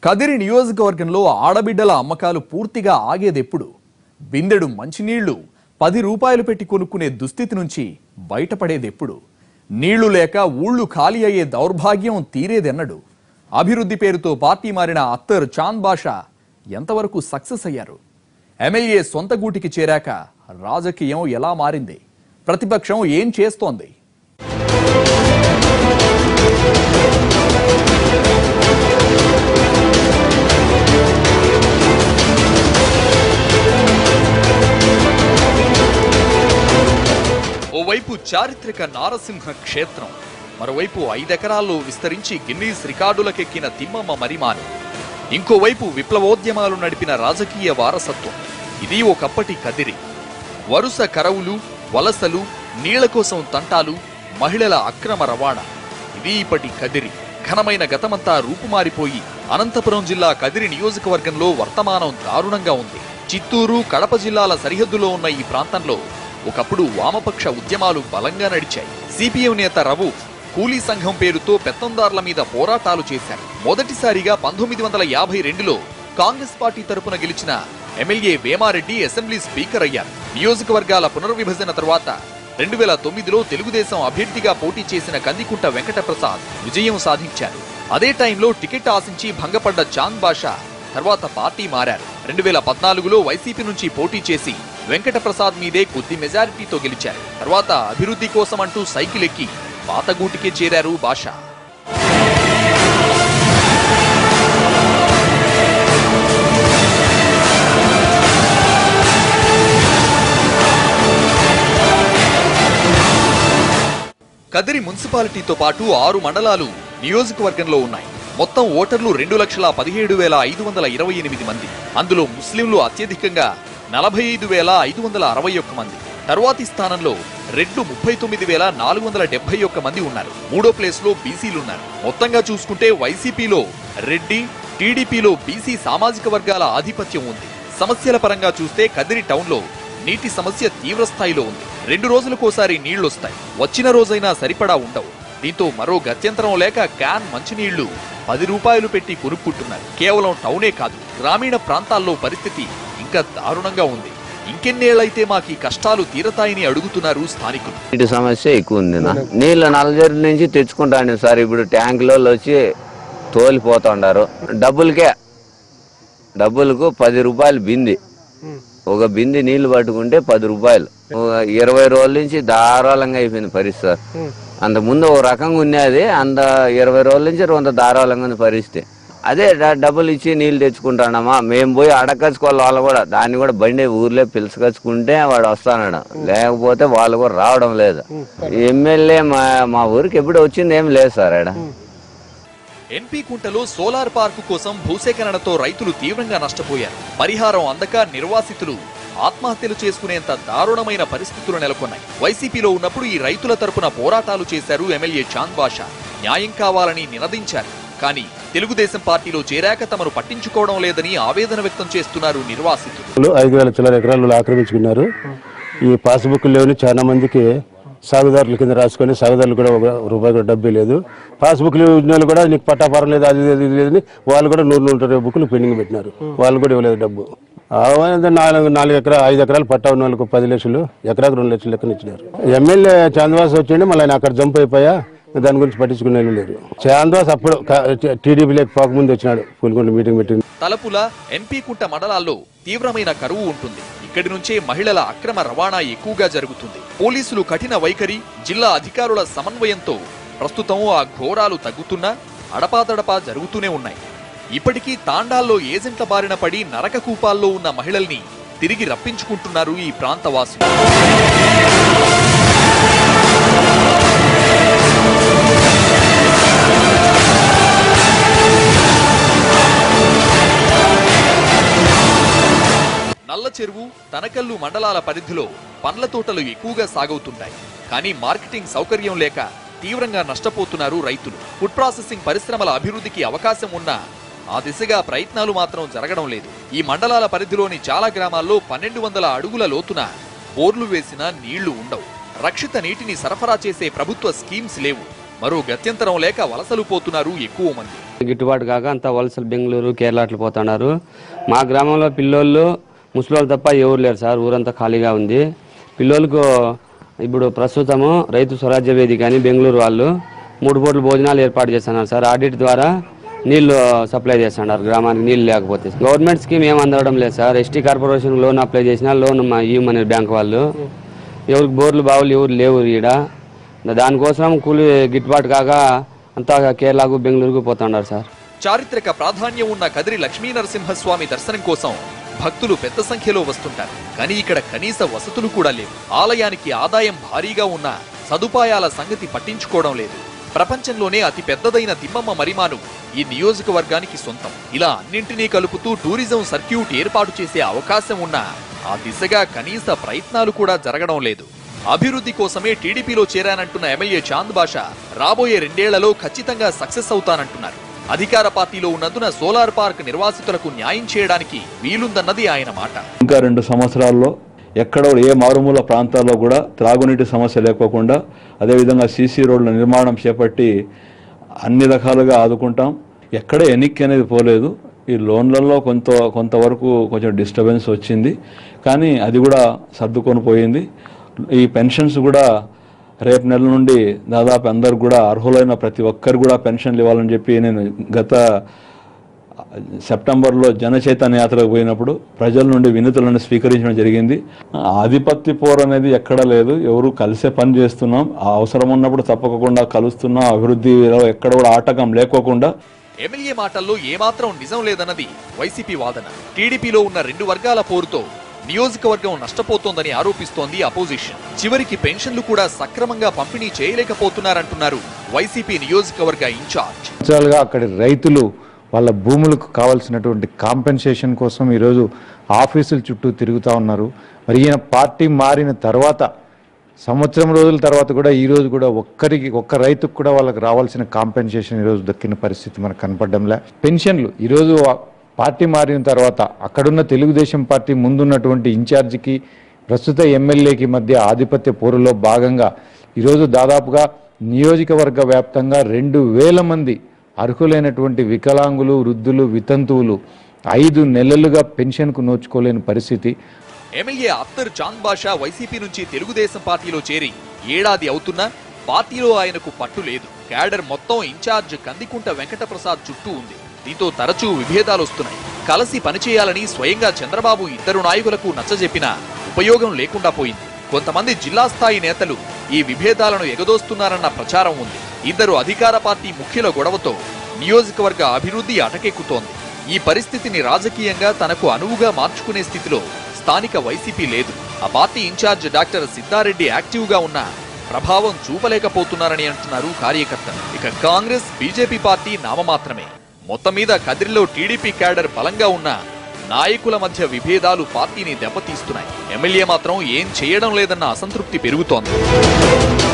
కదిరి నియోజకవర్గంలో ఆడబిడ్డల అమ్మకాలు పూర్తిగా ఆగేదెప్పుడు బిందెడు మంచినీళ్లు పది రూపాయలు పెట్టి కొనుక్కునే దుస్థితి నుంచి బయటపడేదెప్పుడు నీళ్లు లేక ఊళ్ళు ఖాళీ అయ్యే దౌర్భాగ్యం తీరేదెన్నడు అభివృద్ధి పేరుతో పార్టీ మారిన అత్తర్ చాంద్ బాషా ఎంతవరకు సక్సెస్ అయ్యారు ఎమ్మెల్యే సొంత గూటికి చేరాక రాజకీయం ఎలా మారింది ప్రతిపక్షం ఏం చేస్తోంది ఓవైపు చారిత్రక నారసింహ క్షేత్రం మరోవైపు ఐదెకరాల్లో విస్తరించి గిన్నీస్ రికార్డులకెక్కిన తిమ్మమ్మ మరిమాను ఇంకోవైపు విప్లవోద్యమాలు నడిపిన రాజకీయ వారసత్వం ఇది ఒకప్పటి కదిరి వరుస కరవులు వలసలు నీళ్ల కోసం తంటాలు మహిళల అక్రమ రవాణా ఇది ఇప్పటి కదిరి ఘనమైన గతమంతా రూపుమారిపోయి అనంతపురం జిల్లా కదిరి నియోజకవర్గంలో వర్తమానం దారుణంగా ఉంది చిత్తూరు కడప జిల్లాల సరిహద్దులో ఉన్న ఈ ప్రాంతంలో ఒకప్పుడు వామపక్ష ఉద్యమాలు బలంగా నడిచాయి సిపిఎం నేత రవు కూలీ సంఘం పేరుతో పెత్తందారుల మీద పోరాటాలు చేశారు మొదటిసారిగా పంతొమ్మిది వందల యాభై రెండులో కాంగ్రెస్ పార్టీ తరపున గెలిచిన ఎమ్మెల్యే వేమారెడ్డి అసెంబ్లీ స్పీకర్ అయ్యారు నియోజకవర్గాల పునర్విభజన తర్వాత రెండు వేల తొమ్మిదిలో తెలుగుదేశం అభ్యర్థిగా పోటీ చేసిన కందికుంట వెంకటప్రసాద్ విజయం సాధించారు అదే టైంలో టికెట్ ఆశించి భంగపడ్డ చాంద్ బాషా తర్వాత పార్టీ మారారు రెండు వేల పద్నాలుగులో వైసీపీ నుంచి పోటీ చేసి వెంకటప్రసాద్ మీదే కొద్ది మెజారిటీతో గెలిచారు తర్వాత అభివృద్ధి కోసం అంటూ సైకిల్ ఎక్కి పాతగూటికే చేరారు బాషా కదిరి మున్సిపాలిటీతో పాటు ఆరు మండలాలు నియోజకవర్గంలో ఉన్నాయి మొత్తం ఓటర్లు రెండు లక్షల పదిహేడు వేల ఐదు వందల ఇరవై ఎనిమిది మంది అందులో ముస్లింలు అత్యధికంగా నలభై ఐదు వేల ఐదు వందల అరవై ఒక్క మంది తరువాతి స్థానంలో రెడ్లు ముప్పై తొమ్మిది వేల నాలుగు వందల డెబ్బై ఒక్క మంది ఉన్నారు మూడో ప్లేస్ లో బీసీలు ఉన్నారు మొత్తంగా చూసుకుంటే వైసీపీలో రెడ్డి టీడీపీలో బీసీ సామాజిక వర్గాల ఆధిపత్యం ఉంది సమస్యల పరంగా చూస్తే కదిరి టౌన్లో నీటి సమస్య తీవ్ర స్థాయిలో ఉంది రెండు రోజులకోసారి నీళ్లొస్తాయి వచ్చిన రోజైనా సరిపడా ఉండవు దీంతో మరో గత్యంతరం లేక క్యాన్ మంచినీళ్లు పది రూపాయలు పెట్టి కొనుక్కుంటున్నారు కేవలం టౌనే కాదు గ్రామీణ ప్రాంతాల్లో పరిస్థితి ఇంకా దారుణంగా ఉంది ఇంకెన్నేళ్లైతే మాకు ఈ కష్టాలు తీరతాయని అడుగుతున్నారు స్థానికులు నీటి సమస్య ఎక్కువ ఉంది నా నీళ్ళు నల్లజరి నుంచి తెచ్చుకుంటాను సార్ ఇప్పుడు ట్యాంకులో వచ్చి తోలిపోతుండారు డబ్బులకే డబ్బులకు పది రూపాయలు బింది ఒక బింది నీళ్లు పట్టుకుంటే పది రూపాయలు ఒక ఇరవై రోజుల నుంచి ధారాళంగా అయిపోయింది పరిస్థితి సార్ అంత ముందు ఒక రకంగా ఉన్నది అంత ఇరవై రోజుల నుంచి కొంత ధారాళంగా ఉంది పరిస్థితి అదే డ- డబ్బులు ఇచ్చి నీళ్ళు తెచ్చుకుంటానమ్మా మేము పోయి అడకచ్చుకోవాలి వాళ్ళు కూడా దాన్ని కూడా బండి ఊర్లో పిలుచుకొచ్చుకుంటే వాడు వస్తానాడు లేకపోతే వాళ్ళు కూడా రావడం లేదు ఎమ్మెల్యే మా మా ఊరికి ఎప్పుడు వచ్చింది ఏం లేదు సార్ ఆడ ఎన్పీ కుంటలో సోలార్ పార్కు కోసం భూసేకరణతో రైతులు తీవ్రంగా నష్టపోయారు పరిహారం అందక నిర్వాసితులు ఆత్మహత్యలు చేసుకునేంత దారుణమైన పరిస్థితులు నెలకొన్నాయి వైసీపీలో ఉన్నప్పుడు ఈ రైతుల తరపున పోరాటాలు చేశారు ఎమ్మెల్యే చాంద్ బాషా న్యాయం కావాలని నినదించారు కానీ తెలుగుదేశం పార్టీలో చేరాక తమను పట్టించుకోవడం లేదని ఆవేదన వ్యక్తం చేస్తున్నారు నిర్వాసితులు వాళ్ళు ఐదు వేల చిల్లర ఎకరాలు ఆక్రమించుకున్నారు ఈ పాస్బుక్ లేవని చాలా మందికి సాగుదారుల కింద రాసుకొని సాగుదారులు కూడా ఒక రూపాయి కూడా డబ్బే లేదు పాస్బుక్ ఉన్న వాళ్ళు కూడా నీకు పట్టాపారం లేదు అది లేదు ఇది లేదని వాళ్ళు కూడా నూరు నూట ఇరవై బుక్లు పెండింగ్ పెట్టినారు వాళ్ళు కూడా ఇవ్వలేదు డబ్బు ఆ వాళ్ళంతా నాలుగు నాలుగు ఎకరా ఐదు ఎకరాలు పట్టా ఉన్న వాళ్ళకు పది లక్షలు ఎకరాకు రెండు లక్షలు లెక్కన ఇచ్చినారు ఎమ్మెల్యే చంద్రవాస్ వచ్చిండి మళ్ళీ ఆయన అక్కడ జంప్ అయిపోయా దాని గురించి పట్టించుకునే వాళ్ళు లేరు చంద్రవాస్ అప్పుడు టీడీపీలోకి పోకముందు వచ్చినాడు పులికొండ మీటింగ్ పెట్టి తలపుల ఎన్పీ కుంట మండలాల్లో తీవ్రమైన కరువు ఉంటుంది ఇక్కడి నుంచే మహిళల అక్రమ రవాణా ఎక్కువగా జరుగుతుంది పోలీసులు కఠిన వైఖరి జిల్లా అధికారుల సమన్వయంతో ప్రస్తుతం ఆ ఘోరాలు తగ్గుతున్నా అడపాదడపా జరుగుతూనే ఉన్నాయి ఇప్పటికీ తాండాల్లో ఏజెంట్ల బారిన పడి నరక కూపాల్లో ఉన్న మహిళల్ని తిరిగి రప్పించుకుంటున్నారు ఈ ప్రాంతవాసులు నల్ల చెరువు తనకల్లు మండలాల పరిధిలో పండ్ల తోటలు ఎక్కువగా సాగవుతుంటాయి కానీ మార్కెటింగ్ సౌకర్యం లేక తీవ్రంగా నష్టపోతున్నారు రైతులు ఫుడ్ ప్రాసెసింగ్ పరిశ్రమల అభివృద్ధికి అవకాశం ఉన్నా ఆ దిశగా ప్రయత్నాలు మాత్రం జరగడం లేదు ఈ మండలాల పరిధిలోని చాలా గ్రామాల్లో పన్నెండు వందల అడుగుల లోతున బోర్లు వేసినా నీళ్లు ఉండవు రక్షిత నీటిని సరఫరా చేసే ప్రభుత్వ స్కీమ్స్ లేవు మరో గత్యంతరం లేక వలసలు పోతున్నారు ఎక్కువ మంది గిట్టుబాటు కాక అంతా వలసలు బెంగళూరు కేరళ అట్లా పోతున్నారు మా గ్రామంలో పిల్లోళ్ళు ముసలోళ్ళు తప్ప ఎవరు లేరు సార్ ఊరంతా ఖాళీగా ఉంది పిల్లోళ్ళకు ఇప్పుడు ప్రస్తుతము రైతు స్వరాజ్య వేదిక అని బెంగళూరు వాళ్ళు మూడు పూటలు భోజనాలు ఏర్పాటు చేస్తున్నారు సార్ ఆడిట్ ద్వారా నీళ్లు సప్లై చేస్తున్నారు గ్రామానికి నీళ్లు లేకపోతే గవర్నమెంట్ స్కీమ్ ఏం అందడం లేదు sir ST corporation loan apply చేసినా లోన్ మా ఇవ్వమని బ్యాంక్ వాళ్ళు ఎవరికి బోర్లు బావులు ఎవరు లేవు ఈడ దానికోసం కూలి గిట్టుబాటు కాక అంతా కేరళకు బెంగళూరుకు పోతున్నారు సార్ చారిత్రక ప్రాధాన్యం ఉన్న కదిరి లక్ష్మీ నరసింహస్వామి దర్శనం కోసం భక్తులు పెద్ద సంఖ్యలో వస్తుంటారు కానీ ఇక్కడ కనీస వసతులు కూడా లేవు ఆలయానికి ఆదాయం భారీగా ఉన్న సదుపాయాల సంగతి పట్టించుకోవడం లేదు ప్రపంచంలోనే అతి పెద్దదైన తిమ్మమ్మ మరిమాను ఈ నియోజకవర్గానికి సొంతం ఇలా అన్నింటినీ కలుపుతూ టూరిజం సర్క్యూట్ ఏర్పాటు చేసే అవకాశం ఉన్నా ఆ దిశగా కనీస ప్రయత్నాలు కూడా జరగడం లేదు అభివృద్ధి కోసమే టీడీపీలో చేరానంటున్న ఎమ్మెల్యే చాంద్ బాషా రాబోయే రెండేళ్లలో ఖచ్చితంగా సక్సెస్ అవుతానంటున్నారు అధికార పార్టీలో ఉన్నందున సోలార్ పార్క్ నిర్వాసితులకు న్యాయం చేయడానికి వీలుందన్నది ఆయన మాట ఇంకా రెండు సంవత్సరాల్లో ఎక్కడ ఏ మారుమూల ప్రాంతాల్లో కూడా త్రాగునీటి సమస్య లేకోకుండా అదేవిధంగా సీసీ రోడ్ల నిర్మాణం చేపట్టి అన్ని రకాలుగా ఆదుకుంటాం ఎక్కడ ఎన్నిక అనేది పోలేదు ఈ లోన్లలో కొంత కొంతవరకు కొంచెం డిస్టర్బెన్స్ వచ్చింది కానీ అది కూడా సర్దుకొని పోయింది ఈ పెన్షన్స్ కూడా రేపు నెల నుండి దాదాపు అందరు కూడా అర్హులైన ప్రతి ఒక్కరు కూడా పెన్షన్లు ఇవ్వాలని చెప్పి నేను గత సెప్టెంబర్లో జన చైతన్య యాత్రకు పోయినప్పుడు ప్రజల నుండి వినతులను స్వీకరించడం జరిగింది ఆధిపత్య పోరు అనేది ఎక్కడా లేదు ఎవరు కలిసే పని చేస్తున్నాం ఆ అవసరం ఉన్నప్పుడు తప్పకుండా కలుస్తున్నాం అభివృద్ధిలో ఎక్కడ కూడా ఆటకం లేకోకుండా ఎమ్మెల్యే మాటల్లో ఏమాత్రం నిజం లేదన్నది వైసీపీ వాదన టీడీపీలో ఉన్న రెండు వర్గాల పోరుతో నియోజకవర్గం నష్టపోతోందని ఆరోపిస్తోంది అపోజిషన్ చివరికి పెన్షన్లు కూడా సక్రమంగా పంపిణీ చేయలేకపోతున్నారంటున్నారు వైసీపీ నియోజకవర్గ ఇన్ఛార్జ్ సంవత్సరాలుగా అక్కడి రైతులు వాళ్ళ భూములకు కావాల్సినటువంటి కాంపెన్సేషన్ కోసం ఈరోజు ఆఫీసుల చుట్టూ తిరుగుతూ ఉన్నారు మరి ఈయన పార్టీ మారిన తర్వాత సంవత్సరం రోజుల తర్వాత కూడా ఈ రోజు కూడా ఒక్కరికి ఒక్క రైతుకు కూడా వాళ్ళకి రావాల్సిన కాంపెన్సేషన్ ఈరోజు దక్కిన పరిస్థితి మనకు కనపడంలే పెన్షన్లు ఈరోజు ఆ పార్టీ మారిన తర్వాత అక్కడున్న తెలుగుదేశం పార్టీ ముందున్నటువంటి ఇన్ఛార్జికి ప్రస్తుత ఎమ్మెల్యేకి మధ్య ఆధిపత్య పోరులో భాగంగా ఈరోజు దాదాపుగా నియోజకవర్గ వ్యాప్తంగా రెండు వేల మంది అర్హులైనటువంటి వికలాంగులు వృద్ధులు వితంతువులు ఐదు నెలలుగా పెన్షన్కు నోచుకోలేని పరిస్థితి ఎమ్మెల్యే అఖ్తర్ చాంద్ బాషా వైసీపీ నుంచి తెలుగుదేశం పార్టీలో చేరి ఏడాది అవుతున్నా పార్టీలో ఆయనకు పట్టు లేదు క్యాడర్ మొత్తం ఇన్ఛార్జ్ కందికుంట వెంకటప్రసాద్ చుట్టూ ఉంది దీంతో తరచూ విభేదాలు వస్తున్నాయి కలిసి పనిచేయాలని స్వయంగా చంద్రబాబు ఇద్దరు నాయకులకు నచ్చజెప్పినా ఉపయోగం లేకుండా పోయింది కొంతమంది జిల్లా స్థాయి నేతలు ఈ విభేదాలను ఎగదోస్తున్నారన్న ప్రచారం ఉంది ఇద్దరు అధికార పార్టీ ముఖ్యుల గొడవతో నియోజకవర్గ అభివృద్ధి అటకెక్కుతోంది ఈ పరిస్థితిని రాజకీయంగా తనకు అనువుగా మార్చుకునే స్థితిలో స్థానిక వైసీపీ లేదు ఆ party in-charge doctor Siddha Reddy active గా ఉన్న ప్రభావం చూపలేకపోతున్నారని అంటున్నారు కార్యకర్తలు ఇక కాంగ్రెస్ బీజేపీ పార్టీ నామమాత్రమే మొత్తం మీద కదిరిలో టీడీపీ క్యాడర్ బలంగా ఉన్న నాయకుల మధ్య విభేదాలు పార్టీని దెబ్బతీస్తున్నాయి ఎమ్మెల్యే మాత్రం ఏం చేయడం లేదన్న అసంతృప్తి పెరుగుతోంది